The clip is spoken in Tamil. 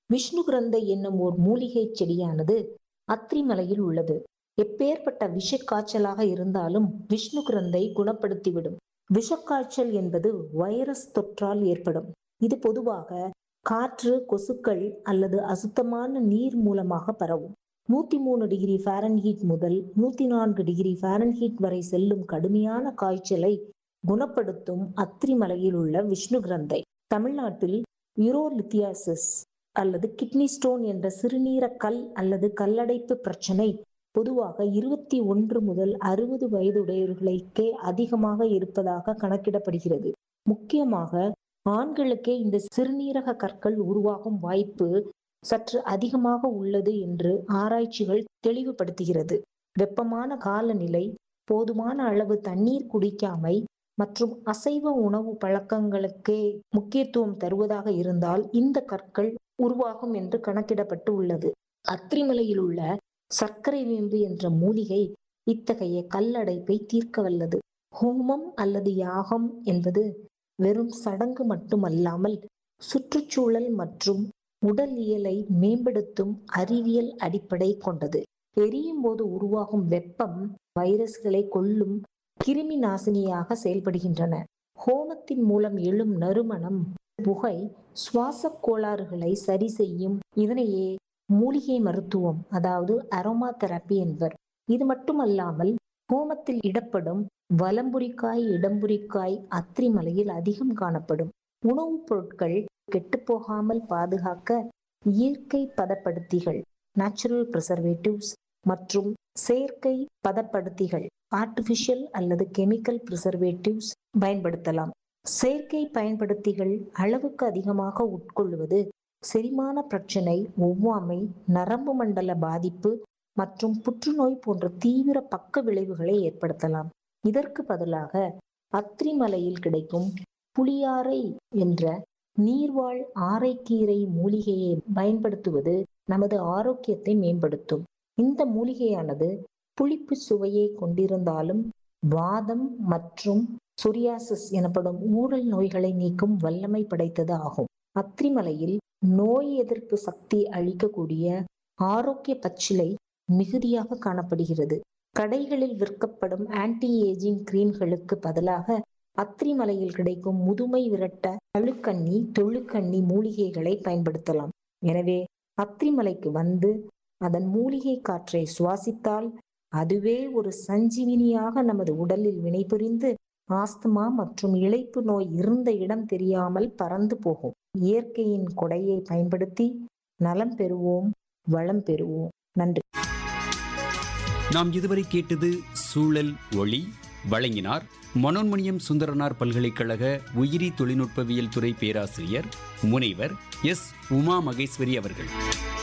விஷ்ணு கிரந்தை என்னும் ஓர் மூலிகை செடியானது அத்திரிமலையில் உள்ளது எப்பேற்பட்ட விஷக்காய்ச்சலாக இருந்தாலும் விஷ்ணு கிரந்தை குணப்படுத்திவிடும் விஷக்காய்ச்சல் என்பது வைரஸ் தொற்றால் ஏற்படும் இது பொதுவாக காற்று கொசுக்கள் அல்லது அசுத்தமான நீர் மூலமாக பரவும் நூத்தி மூணு டிகிரி ஃபாரன்ஹீட் முதல் நூத்தி நான்கு டிகிரி ஃபாரன்ஹீட் வரை செல்லும் கடுமையான காய்ச்சலை குணப்படுத்தும் அத்திரிமலையில் உள்ள விஷ்ணு கிரந்தை தமிழ்நாட்டில் யூரோலித்தியாசிஸ் அல்லது கிட்னி ஸ்டோன் என்ற சிறுநீர கல் அல்லது கல்லடைப்பு பிரச்சனை பொதுவாக இருபத்தி ஒன்று முதல் அறுபது வயதுடையவர்களுக்கே அதிகமாக இருப்பதாக கணக்கிடப்படுகிறது முக்கியமாக ஆண்களுக்கே இந்த சிறுநீரக கற்கள் உருவாகும் வாய்ப்பு சற்று அதிகமாக உள்ளது என்று ஆராய்ச்சிகள் தெளிவுபடுத்துகிறது வெப்பமான காலநிலை போதுமான அளவு தண்ணீர் குடிக்காமை மற்றும் அசைவ உணவு பழக்கங்களுக்கே முக்கியத்துவம் தருவதாக இருந்தால் இந்த கற்கள் உருவாகும் என்று கணக்கிடப்பட்டு உள்ளது அத்திரிமலையில் உள்ள சர்க்கரை வேம்பு என்ற மூலிகை இத்தகைய கல்லடைப்பை தீர்க்க வல்லது ஹோமம் அல்லது யாகம் என்பது வெறும் சடங்கு மட்டுமல்லாமல் சுற்றுச்சூழல் மற்றும் உடல் இயலை மேம்படுத்தும் அறிவியல் அடிப்படை கொண்டது எரியும் போது உருவாகும் வெப்பம் வைரஸ்களை கொல்லும் கிருமி நாசினியாக செயல்படுகின்றன ஹோமத்தின் மூலம் எழும் நறுமணம் புகை சுவாச கோளாறுகளை சரி செய்யும் இதனையே மூலிகை மருத்துவம் அதாவது அரோமா தெரப்பி என்பர் இது மட்டுமல்லாமல் ஹோமத்தில் இடப்படும் வலம்புரிக்காய் இடம்புரிக்காய் அத்திரிமலையில் அதிகம் காணப்படும் உணவுப் பொருட்கள் கெட்டுப்போகாமல் பாதுகாக்க இயற்கை பதப்படுத்திகள் நேச்சுரல் ப்ரிசர்வேட்டிவ்ஸ் மற்றும் செயற்கை பதப்படுத்திகள் ஆர்டிபிஷியல் அல்லது கெமிக்கல் ப்ரிசர்வேட்டிவ்ஸ் பயன்படுத்தலாம் செயற்கை பயன்படுத்திகள் அளவுக்கு அதிகமாக உட்கொள்வது செரிமான பிரச்சனை ஒவ்வாமை நரம்பு மண்டல பாதிப்பு மற்றும் புற்றுநோய் போன்ற தீவிர பக்க விளைவுகளை ஏற்படுத்தலாம் இதற்கு பதிலாக அத்திரிமலையில் கிடைக்கும் புளியாரை என்ற நீர்வாழ் ஆரைக்கீரை மூலிகையை பயன்படுத்துவது நமது ஆரோக்கியத்தை மேம்படுத்தும் இந்த மூலிகையானது புளிப்பு சுவையை கொண்டிருந்தாலும் வாதம் மற்றும் சொரியாசிஸ் எனப்படும் ஊரல் நோய்களை நீக்கும் வல்லமை படைத்தது ஆகும் அத்திரிமலையில் நோய் எதிர்ப்பு சக்தி அளிக்கக்கூடிய ஆரோக்கிய பச்சிலை மிகுதியாக காணப்படுகிறது கடைகளில் விற்கப்படும் ஆன்டி ஏஜிங் கிரீம்களுக்கு பதிலாக அத்திரிமலையில் கிடைக்கும் முதுமை விரட்ட அழுக்கண்ணி தொழுக்கண்ணி மூலிகைகளை பயன்படுத்தலாம் எனவே அத்திரிமலைக்கு வந்து அதன் மூலிகை காற்றை சுவாசித்தால் அதுவே ஒரு சஞ்சீவினியாக நமது உடலில் வினைபுரிந்து ஆஸ்துமா மற்றும் இழைப்பு நோய் இருந்த இடம் தெரியாமல் பறந்து போகும் இயற்கையின் கொடையை பயன்படுத்தி நலம் பெறுவோம் வளம் பெறுவோம் நன்றி நாம் இதுவரை கேட்டது சூழல் ஒளி வழங்கினார் மனோன்மணியம் சுந்தரனார் பல்கலைக்கழக உயிரி தொழில்நுட்பவியல் துறை பேராசிரியர் முனைவர் எஸ் உமா மகேஸ்வரி அவர்கள்